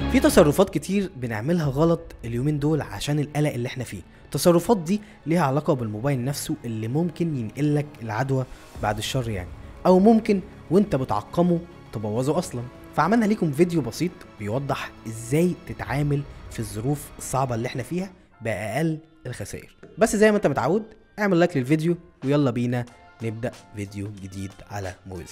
في تصرفات كتير بنعملها غلط اليومين دول عشان القلق اللي احنا فيه التصرفات دي ليها علاقة بالموبايل نفسه اللي ممكن ينقلك العدوى بعد الشر يعني او ممكن وانت بتعقمه تبوظه اصلا فعملنا ليكم فيديو بسيط بيوضح ازاي تتعامل في الظروف الصعبة اللي احنا فيها بأقل الخسائر بس زي ما انت متعود اعمل لايك للفيديو ويلا بينا نبدأ فيديو جديد على موزل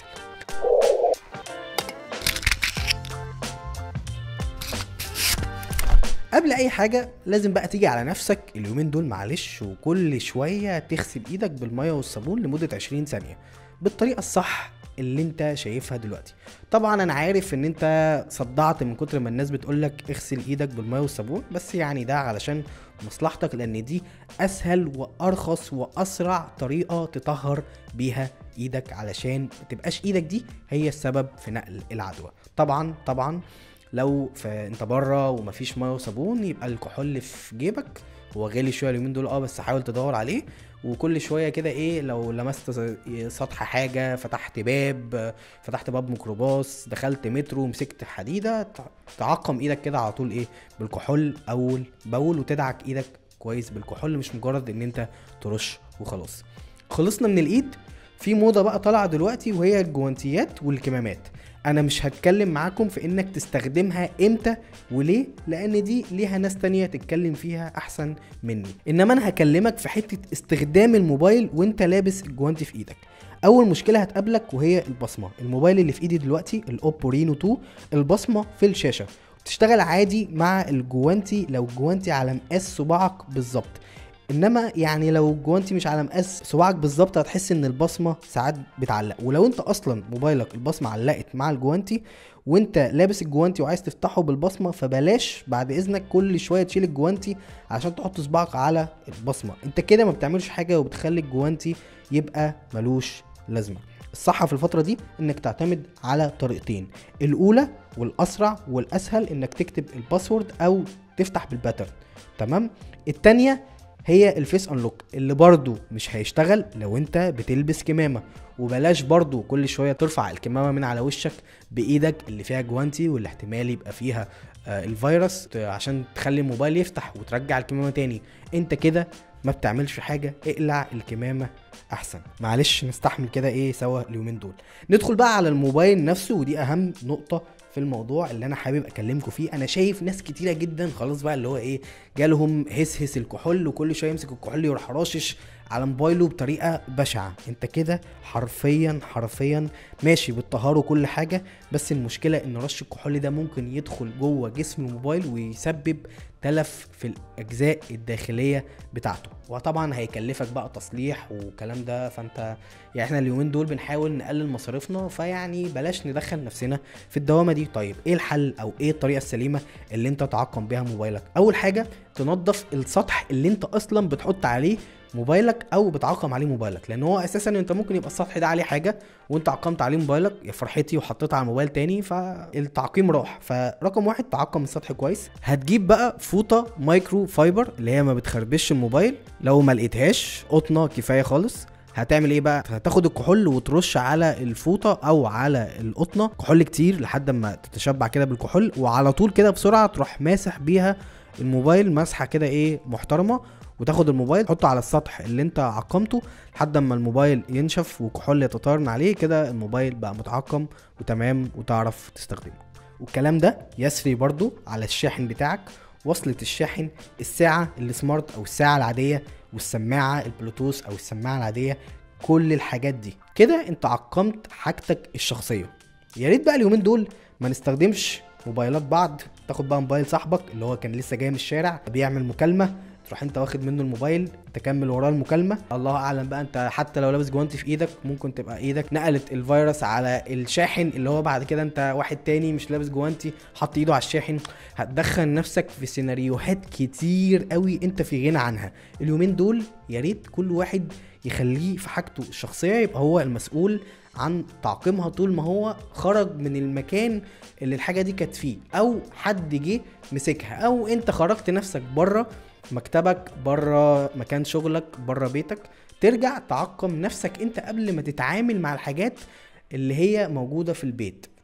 قبل اي حاجه لازم بقى تيجي على نفسك اليومين دول معلش وكل شويه تغسل ايدك بالميه والصابون لمده 20 ثانيه بالطريقه الصح اللي انت شايفها دلوقتي طبعا انا عارف ان انت صدعت من كتر ما الناس بتقولك اغسل ايدك بالميه والصابون بس يعني ده علشان مصلحتك لان دي اسهل وارخص واسرع طريقه تطهر بيها ايدك علشان ما تبقاش ايدك دي هي السبب في نقل العدوى طبعا طبعا لو في انت بره ومفيش ميه وصابون يبقى الكحول في جيبك هو غالي شويه اليومين دول اه بس حاول تدور عليه وكل شويه كده ايه لو لمست سطح حاجه فتحت باب فتحت باب ميكروباص دخلت مترو مسكت حديده تعقم ايدك كده على طول ايه بالكحول اول باول وتدعك ايدك كويس بالكحول مش مجرد ان انت ترش وخلاص خلصنا من الايد في موضه بقى طالعه دلوقتي وهي الجوانتيات والكمامات انا مش هتكلم معاكم في انك تستخدمها امتى وليه لان دي ليها ناس تانية تتكلم فيها احسن مني انما انا هكلمك في حتة استخدام الموبايل وانت لابس الجوانتي في ايدك اول مشكله هتقابلك وهي البصمه الموبايل اللي في ايدي دلوقتي الاوبو رينو 2 البصمه في الشاشه تشتغل عادي مع الجوانتي لو الجوانتي على مقاس صباعك بالظبط انما يعني لو الجوانتي مش على مقاس صباعك بالظبط هتحس ان البصمه ساعات بتعلق ولو انت اصلا موبايلك البصمه علقت مع الجوانتي وانت لابس الجوانتي وعايز تفتحه بالبصمه فبلاش بعد اذنك كل شويه تشيل الجوانتي عشان تحط صباعك على البصمه انت كده ما بتعملش حاجه وبتخلي الجوانتي يبقى ملوش لازمه الصح في الفتره دي انك تعتمد على طريقتين الاولى والاسرع والاسهل انك تكتب الباسورد او تفتح بالباترن تمام التانيه هي الفيس انلوك اللي برضو مش هيشتغل لو انت بتلبس كمامه وبلاش برضو كل شويه ترفع الكمامه من على وشك بايدك اللي فيها جوانتي واللي احتمال يبقى فيها آه الفيروس عشان تخلي الموبايل يفتح وترجع الكمامه تاني انت كده ما بتعملش حاجه اقلع الكمامه احسن معلش نستحمل كده ايه سوا اليومين دول ندخل بقى على الموبايل نفسه ودي اهم نقطه في الموضوع اللي انا حابب اكلمكم فيه انا شايف ناس كتيره جدا خلاص بقى اللي هو ايه جالهم هس هس الكحول وكل شويه يمسك الكحول يروح راشش على موبايله بطريقه بشعه انت كده حرفيا حرفيا ماشي بتطهره كل حاجه بس المشكله ان رش الكحول ده ممكن يدخل جوه جسم الموبايل ويسبب تلف في الاجزاء الداخليه بتاعته وطبعا هيكلفك بقى تصليح والكلام ده فانت يعني احنا اليومين دول بنحاول نقلل مصاريفنا فيعني بلاش ندخل نفسنا في الدوامه دي طيب ايه الحل او ايه الطريقه السليمه اللي انت تعقم بيها موبايلك اول حاجه تنظف السطح اللي انت اصلا بتحط عليه موبايلك او بتعقم عليه موبايلك لان هو اساسا انت ممكن يبقى السطح ده عليه حاجه وانت عقمت عليه موبايلك يا فرحتي وحطيتها على الموبايل تاني فالتعقيم راح فرقم واحد تعقم السطح كويس هتجيب بقى فوطه مايكرو فايبر اللي هي ما بتخربش الموبايل لو ما لقيتهاش قطنه كفايه خالص هتعمل ايه بقى هتاخد الكحول وترش على الفوطه او على القطنه كحول كتير لحد ما تتشبع كده بالكحول وعلى طول كده بسرعه تروح ماسح بيها الموبايل مسحه كده ايه محترمه وتاخد الموبايل تحطه على السطح اللي انت عقمته لحد اما الموبايل ينشف وكحول يتطارن عليه كده الموبايل بقى متعقم وتمام وتعرف تستخدمه والكلام ده يسري برضو على الشاحن بتاعك وصلة الشاحن الساعة السمارت او الساعة العادية والسماعة البلوتوث او السماعة العادية كل الحاجات دي كده انت عقمت حاجتك الشخصية يا ريت بقى اليومين دول ما نستخدمش موبايلات بعض تاخد بقى موبايل صاحبك اللي هو كان لسه جاي من الشارع بيعمل مكالمه تروح انت واخد منه الموبايل تكمل وراه المكالمه الله اعلم بقى انت حتى لو لابس جوانتي في ايدك ممكن تبقى ايدك نقلت الفيروس على الشاحن اللي هو بعد كده انت واحد تاني مش لابس جوانتي حط ايده على الشاحن هتدخل نفسك في سيناريوهات كتير قوي انت في غنى عنها اليومين دول يا ريت كل واحد يخليه في حاجته الشخصيه يبقى هو المسؤول عن تعقيمها طول ما هو خرج من المكان اللي الحاجه دي كانت فيه او حد جه مسكها او انت خرجت نفسك بره مكتبك بره مكان شغلك بره بيتك ترجع تعقم نفسك انت قبل ما تتعامل مع الحاجات اللي هي موجوده في البيت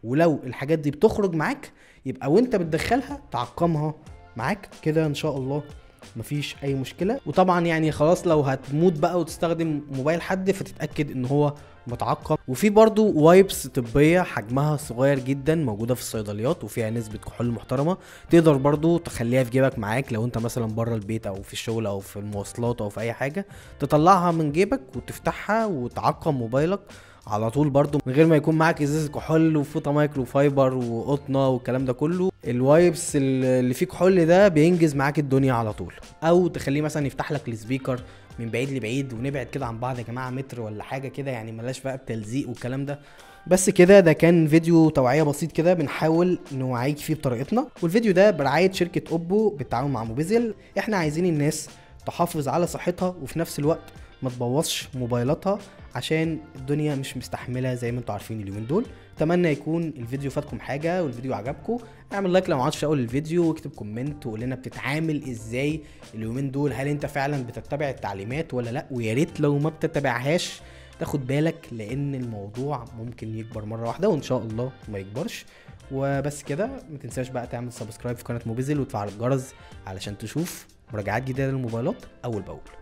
ولو الحاجات دي بتخرج معاك يبقى وانت بتدخلها تعقمها معاك كده ان شاء الله مفيش اي مشكله وطبعا يعني خلاص لو هتموت بقى وتستخدم موبايل حد فتتاكد ان هو متعقم وفي برضو وايبس طبيه حجمها صغير جدا موجوده في الصيدليات وفيها نسبه كحول محترمه تقدر برضو تخليها في جيبك معاك لو انت مثلا بره البيت او في الشغل او في المواصلات او في اي حاجه تطلعها من جيبك وتفتحها وتعقم موبايلك على طول برضو من غير ما يكون معاك ازازه كحول وفوطه مايكرو فايبر وقطنه والكلام ده كله الوايبس اللي فيه كحول ده بينجز معاك الدنيا على طول او تخليه مثلا يفتح لك السبيكر من بعيد لبعيد ونبعد كده عن بعض يا جماعه متر ولا حاجه كده يعني ملاش بقى بتلزيق والكلام ده بس كده ده كان فيديو توعية بسيط كده بنحاول نوعيك فيه بطريقتنا والفيديو ده برعاية شركة اوبو بالتعاون مع موبيزل احنا عايزين الناس تحافظ على صحتها وفي نفس الوقت ما تبوظش موبايلاتها عشان الدنيا مش مستحمله زي ما انتم عارفين اليومين دول اتمنى يكون الفيديو فاتكم حاجه والفيديو عجبكم اعمل لايك لو ما عادش في اول الفيديو واكتب كومنت وقول لنا بتتعامل ازاي اليومين دول هل انت فعلا بتتبع التعليمات ولا لا ويا ريت لو ما بتتبعهاش تاخد بالك لان الموضوع ممكن يكبر مره واحده وان شاء الله ما يكبرش وبس كده ما تنساش بقى تعمل سبسكرايب في قناه موبيزل وتفعل الجرس علشان تشوف مراجعات جديده للموبايلات اول باول